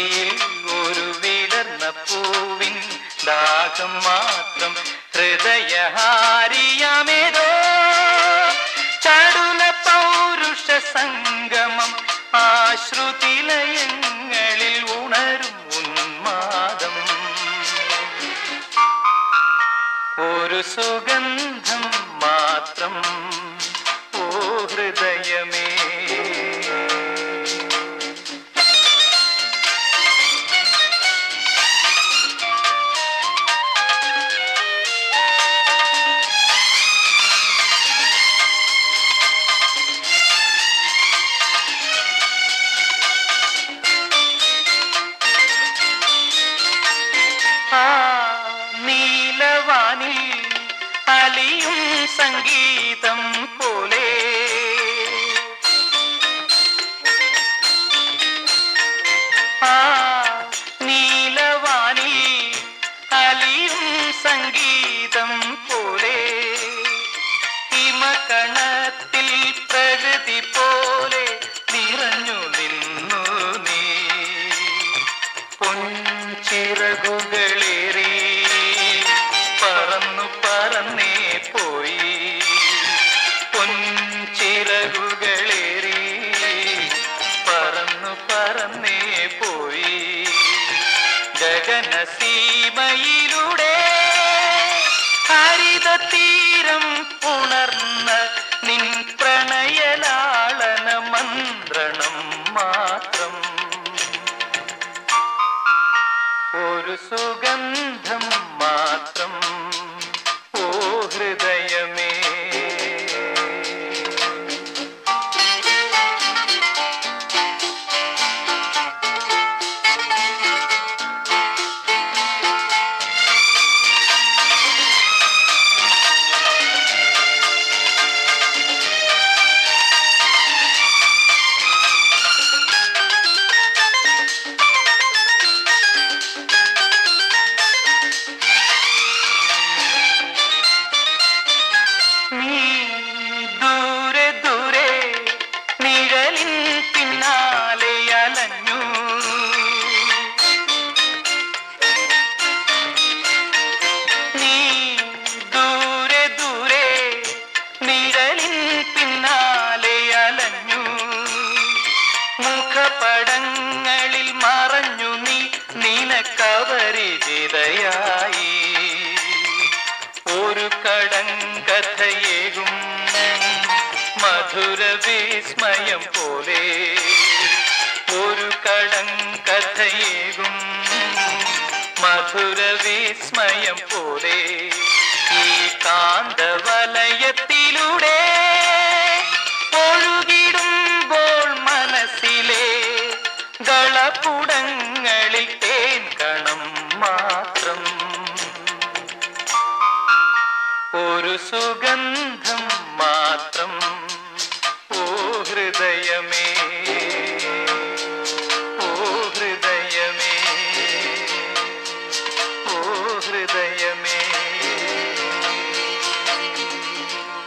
മിഴിയിൽ ഒരു വിടർന്ന പൂവിൻ ദാഹം മാത്രം ഹൃദയഹാരിയമേതോ ചടുല പൗരുഷ സംഗമം ആശ്രുതിലയങ്ങളിൽ ഉണരും ഉന്മാദം ഒരു സുഗന്ധം മാത്രം ഓ ഹൃദയമേ ആ നീലവാനിൽ അലിയും സംഗീതം പോലെ ആ നീലവാനിൽ അലിയും സംഗീതം പോലെ ഹിമകണത്തിൽ പ്രകൃതി പോലെ നിറഞ്ഞു നിന്നു നീ പൊൻചിറകുകളേറി പറന്നു പറന്നേ പോയി പൊൻചിറകുകളേറി പറന്നു പറന്നേ പോയി ഗഗനസീമയിലൂടെ ഹരിത തീരം ഉണർന്ന നിൻ പ്രണയലാളന മന്ത്രണം മാത്രം ഒരു സുഗന്ധം മാത്രം ഓ ഹൃദയമേ നീ ദൂരെ ദൂരെ നിഴലിൻ പിന്നാലെ അലഞ്ഞു നീ ദൂരെ ദൂരെ നിഴലിൻ പിന്നാലെ അലഞ്ഞു മുഖപടങ്ങളിൽ മറഞ്ഞു നീ നിനക്കപരിചിതയായി ഒരു കടങ്കഥയേകും മധുര വിസ്മയം പോലെ ഒരു കടങ്കഥയേകും മധുര വിസ്മയം പോലെ ഈ കാന്തവലയത്തിലൂടെ ഒഴുകിടുമ്പോൾ മനസ്സിലെ കളപുടങ്ങളിൽ തേൻ കണം മാത്രം ഒരു സുഗന്ധം മാത്രം ഓ ഹൃദയമേ